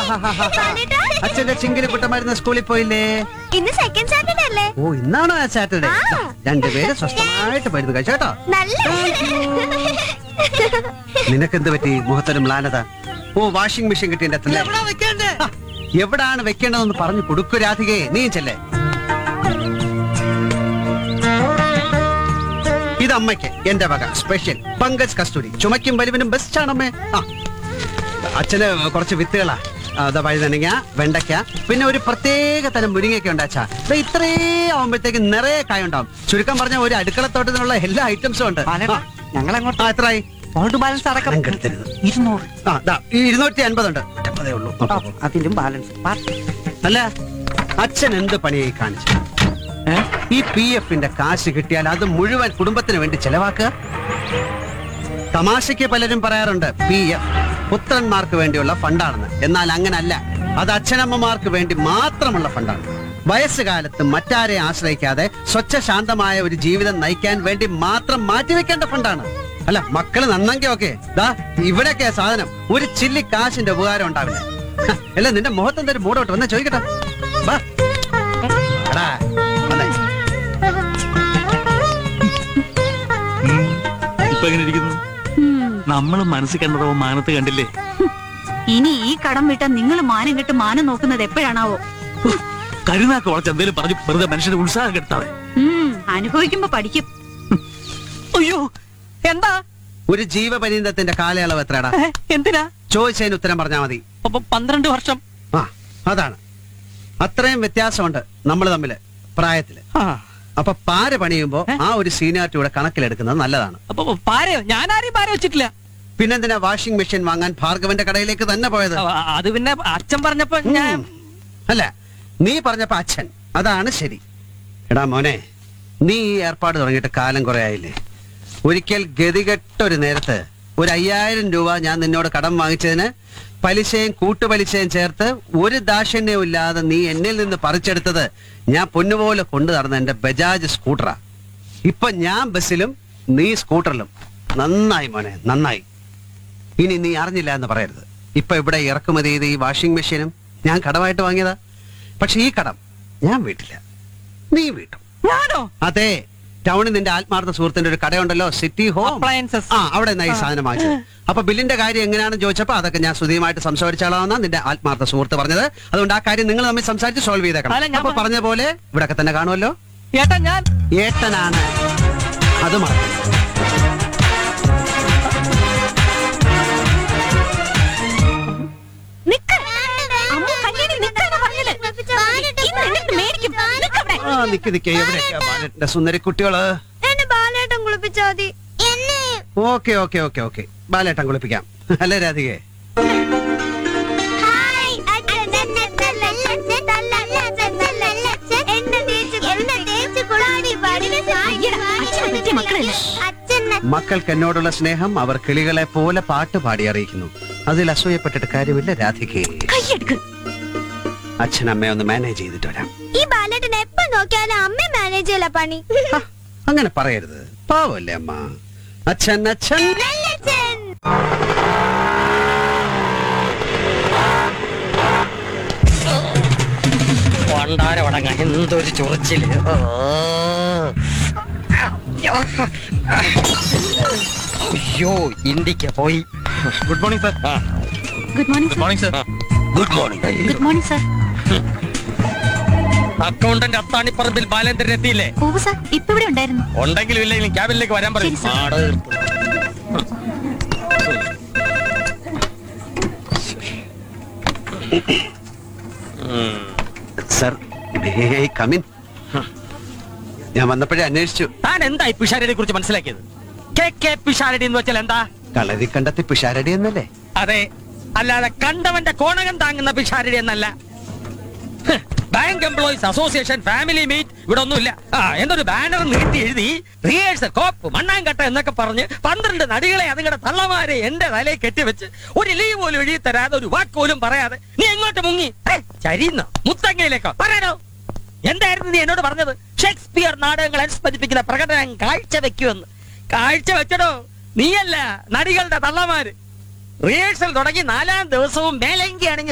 ബാലേട്ടാ. അച്ഛന്റെ ചിങ്കിരി കുട്ടമാരുന്ന സ്കൂളിൽ പോയില്ലേ ഇന്ന് സെക്കൻഡ് സാറ്റർഡേ അല്ലേ ഓ ഇന്നാണോ ആ സാറ്റർഡേ ആ. രണ്ടുപേരും സ്വസ്ഥമായിട്ട് മരുന്ന് കഴിച്ചോട്ടോ നല്ല നിനക്കെന്ത് പറ്റി മുഖത്തൊരു മ്ലാനത ഓ വാഷിംഗ് മെഷീൻ കിട്ടിയ എവിടാ വെക്കണ്ടേ എവിടാണ് വെക്കേണ്ടതെന്ന് പറഞ്ഞു കൊടുക്കു രാധികയെ നീ ചെല്ലേ ഇത് അമ്മയ്ക്ക് എന്റെ വക സ്പെഷ്യൽ പങ്കജ് കസ്തൂരി ചുമക്കും വലിവിനും ബെസ്റ്റ് ആണമ്മേ ആ അച്ഛന് കുറച്ച് വിത്തുകളാ അതാ വഴുതനങ്ങ വെണ്ടയ്ക്ക പിന്നെ ഒരു പ്രത്യേക തരം മുരിങ്ങയൊക്കെ ഉണ്ടാച്ചാ ഇത്രേ ആവുമ്പോഴത്തേക്ക് നിറയെ കായ ഉണ്ടാവും ചുരുക്കം പറഞ്ഞ ഒരു അടുക്കളത്തോട്ടത്തിനുള്ള എല്ലാ ഐറ്റംസും ഉണ്ട് ബാലേട്ടാ, ഞങ്ങൾ അങ്ങോട്ട് ആ, എത്രയായി ഗോൾഡ് ബാലൻസ് അടക്കം കടം കെടുത്തരുത്. ഇരുന്നൂറ് ആ ദാ, ഈ ഇരുന്നൂറ്റി അൻപതുണ്ട് ഒറ്റപ്പതേ ഉള്ളൂ ആ, അതിലും ബാലൻസ് ബാ- അല്ല അച്ഛൻ എന്ത് പണിയായി കാണിച്ചു ഏ? ഈ പി എഫിന്റെ കാശ് കിട്ടിയാൽ അത് മുഴുവൻ കുടുംബത്തിന് വേണ്ടി ചെലവാക്കുക തമാശയ്ക്ക് പലരും പറയാറുണ്ട് പി എഫ് പുത്രന്മാർക്ക് വേണ്ടിയുള്ള ഫണ്ടാണെന്ന് എന്നാൽ അങ്ങനല്ല അത് അച്ഛനമ്മമാർക്ക് വേണ്ടി മാത്രമുള്ള ഫണ്ടാണ് വയസ്സുകാലത്ത് മറ്റാരെ ആശ്രയിക്കാതെ സ്വച്ഛ ശാന്തമായ ഒരു ജീവിതം നയിക്കാൻ വേണ്ടി മാത്രം മാറ്റിവെക്കേണ്ട ഫണ്ടാണ് അല്ല മക്കള് നന്നെങ്കിൽ ഓക്കെ ദാ ഇവിടെയൊക്കെയാ സാധനം ഒരു ചില്ലി കാശിന്റെ ഉപകാരം ഉണ്ടാവില്ല ഹ, അല്ല നിന്റെ മുഖത്തെന്തൊരു മൂടോട്ട് വന്നാ ചോദിക്കട്ടെ വാ എടാ, വന്നേ. ഇപ്പൊ എങ്ങനെ ഇരിക്കുന്നു നമ്മൾ മനസ്സിൽ കണ്ടതോ മാനത്ത് കണ്ടില്ലേ ഇനി ഈ കടം വിട്ടാൽ നിങ്ങൾ മാനം കെട്ട് മാനം നോക്കുന്നത് എപ്പോഴാണാവോ കരുനാക്ക് വളച്ച് എന്തേലും പറഞ്ഞു വെറുതെ മനുഷ്യന് ഉത്സാഹം കെടുത്താതെ ഉം, അനുഭവിക്കുമ്പോ പഠിക്കും അയ്യോ എന്താ ഒരു ജീവപര്യന്തത്തിന്റെ കാലയളവ് എത്രടാ ഏ, എന്തിനാ ചോദിച്ചതിന് ഉത്തരം പറഞ്ഞാൽ മതി അപ്പൊ പന്ത്രണ്ട് വർഷം ആ അതാണ് അത്രയും വ്യത്യാസമുണ്ട് നമ്മൾ തമ്മില് പ്രായത്തില് ആ, അപ്പൊ പാര പണിയുമ്പോ ഏ? ആ ഒരു സീനിയോറിറ്റി കൂടെ കണക്കിലെടുക്കുന്നത് നല്ലതാണ് അപ്പൊ പാരയോ ഞാൻ ആരെയും പാര വെച്ചിട്ടില്ല പിന്നെന്തിനാ വാഷിംഗ് മെഷീൻ വാങ്ങാൻ ഭാർഗവന്റെ കടയിലേക്ക് തന്നെ പോയത് ആ, അത് പിന്നെ അച്ഛൻ പറഞ്ഞപ്പോ ഞാൻ ഉം. അല്ല നീ പറഞ്ഞപ്പോ അച്ഛൻ അതാണ് ശരി എടാ മോനെ നീ ഈ ഏർപ്പാട് തുടങ്ങിയിട്ട് കാലം കുറെ ആയില്ലേ ഒരിക്കൽ ഗതികെട്ട ഒരു നേരത്ത് ഒരു അയ്യായിരം രൂപ ഞാൻ നിന്നോട് കടം വാങ്ങിച്ചതിന് പലിശയും കൂട്ടുപലിശയും ചേർത്ത് ഒരു ദാക്ഷിണ്യവും ഇല്ലാതെ നീ എന്നിൽ നിന്ന് പറിച്ചെടുത്തത് ഞാൻ പൊന്നുപോലെ കൊണ്ടു നടന്ന എന്റെ ബജാജ് സ്കൂട്ടറാ ഇപ്പൊ ഞാൻ ബസ്സിലും നീ സ്കൂട്ടറിലും നന്നായി മോനെ നന്നായി ഇനി നീ അറിഞ്ഞില്ല എന്ന് പറയരുത് ഇപ്പൊ ഇവിടെ ഇറക്കുമതി ചെയ്ത് ഈ വാഷിംഗ് മെഷീനും ഞാൻ കടമായിട്ട് വാങ്ങിയതാ പക്ഷെ ഈ കടം ഞാൻ വീട്ടില്ല നീ വീട്ടും ഞാനോ അതെ ടൗണിൽ നിന്റെ ആത്മാർത്ഥ സുഹൃത്തിന്റെ ഒരു കടയുണ്ടല്ലോ സിറ്റി ഹോം Appliances. ആ അവിടെ നിന്നാ ഈ സാധനം വാങ്ങിച്ചത് അപ്പൊ ബില്ലിന്റെ കാര്യം എങ്ങനെയാണെന്ന് ചോദിച്ചപ്പോ അതൊക്കെ ഞാൻ ശ്രുതിയുമായിട്ട് സംസാരിച്ചാളാന്നാ നിന്റെ ആത്മാർത്ഥ സുഹൃത്ത് പറഞ്ഞത് അതുകൊണ്ട് ആ കാര്യം നിങ്ങൾ തമ്മിൽ സംസാരിച്ച് സോൾവ് അല്ല, ചെയ്തേക്കണം ഞാൻ അപ്പൊ പറ- പറഞ്ഞ പോലെ ഇവിടൊക്കെ തന്നെ കാണുമല്ലോ ഏട്ടാ ഞാൻ ഏട്ടനാണ് അത് മറക്കരുത് നിക്ക് അമ്മ കല്യാണി നിക്കാനാ പറഞ്ഞത് ഇന്ന് എന്നിട്ട് മേടിക്കും നിക്ക് അവിടെ. ആ നിക്ക് നിക്ക് എവിടെയൊക്കെയാ ബാലന്റെ സുന്ദരി കുട്ടികള് എന്നെ ബാലേട്ടൻ കുളിപ്പിച്ചാ മതി എന്നെ ഓക്കെ ഓക്കെ ഓക്കെ ഓക്കെ ബാലേട്ടൻ കുളിപ്പിക്കാം അല്ലേ രാധികേ ഹായ് അച്ഛൻ എന്നെ തല്ലല്ലച്ഛൻ തല്ലല്ലച്ഛൻ എന്നെ തേച്ച് എന്നെ തേച്ച് കുളാടി പടിനെ അയ്യടാ, അച്ഛനെ പറ്റിയ മക്കളല്ലേ? അച്ഛൻ മക്കൾക്ക് എന്നോടുള്ള സ്നേഹം അവർ കിളികളെ പോലെ പാട്ട് പാടി അറിയിക്കുന്നു അതിൽ അസൂയപ്പെട്ടിട്ട് കാര്യമില്ല രാധികേ കൈയെടുക്ക് അച്ഛൻ അമ്മയെ ഒന്ന് മാനേജ് ചെയ്തിട്ട് വരാം ഈ ബാലേട്ടൻ എപ്പോ നോക്കിയാലും അമ്മ മാനേജ് ചെയ്യല പണി ഹ, അങ്ങനെ പറയരുത് പാവല്ലേ അമ്മ അച്ഛൻ അച്ഛൻ നല്ലച്ഛൻ പണ്ടാരവടങ്ങ എന്തൊരു ചൊറിച്ചില് ഓ. അയ്യോ ഇന്ത്യക്ക് പോയി good morning sir good morning good morning sir good morning good morning sir accountant അത്താണിപ്പറമ്പിൽ ബാലേന്ദ്രൻ എത്തിയില്ലേ ഓവ് സർ ഇപ്പൊ ഇവിടെ ഉണ്ടായിരുന്നു ഉണ്ടെങ്കിലും ഇല്ലെങ്കിലും ക്യാബിനിലേക്ക് വരാൻ പറയും ശരി, സർ. മാട് തീർത്തു. സർ കമിൻ ഞാൻ വന്നപ്പോഴേ അന്വേഷിച്ചു താൻ എന്താ ഈ പിഷാരടിയെ കുറിച്ച് മനസ്സിലാക്കിയത് കെ കെ പിഷാരടി എന്ന് വെച്ചാൽ എന്താ കളരി കണ്ടെത്തി പിഷാരടി എന്നല്ലേ അതെ അല്ലാതെ കണ്ടവന്റെ കോണകം താങ്ങുന്ന പിഷാരടി എന്നല്ല ഹ്, bank employees association family meet ഇവിടെ ഒന്നുമില്ല ആ എന്തൊരു ബാനർ നീട്ടി എഴുതി റിയേഴ്സൽ കോപ്പ് മണ്ണാങ്കട്ട എന്നൊക്കെ പറഞ്ഞ് പന്ത്രണ്ട് നടികളെ അതുങ്ങളുടെ തള്ളമാരെ എന്റെ തലയിൽ കെട്ടിവെച്ച് ഒരു ലീവ് പോലും എഴുതി തരാതെ ഒരു വാക്ക് പോലും പറയാതെ നീ എങ്ങോട്ട് മുങ്ങി ഏ, ചരിയുന്നോ മുത്തങ്ങയിലേക്കോ പറയാനോ എന്തായിരുന്നു നീ എന്നോട് പറഞ്ഞത് ഷേക്സ്പിയർ നാടകങ്ങൾ അനുസ്മരിപ്പിക്കുന്ന പ്രകടനം കാഴ്ച വെക്കുമെന്ന് കാഴ്ച വെച്ചടോ നീയല്ല നടികളുടെ തള്ളമാര് റിഹേഴ്സൽ തുടങ്ങി നാലാം ദിവസവും മേലങ്കി അണിഞ്ഞ്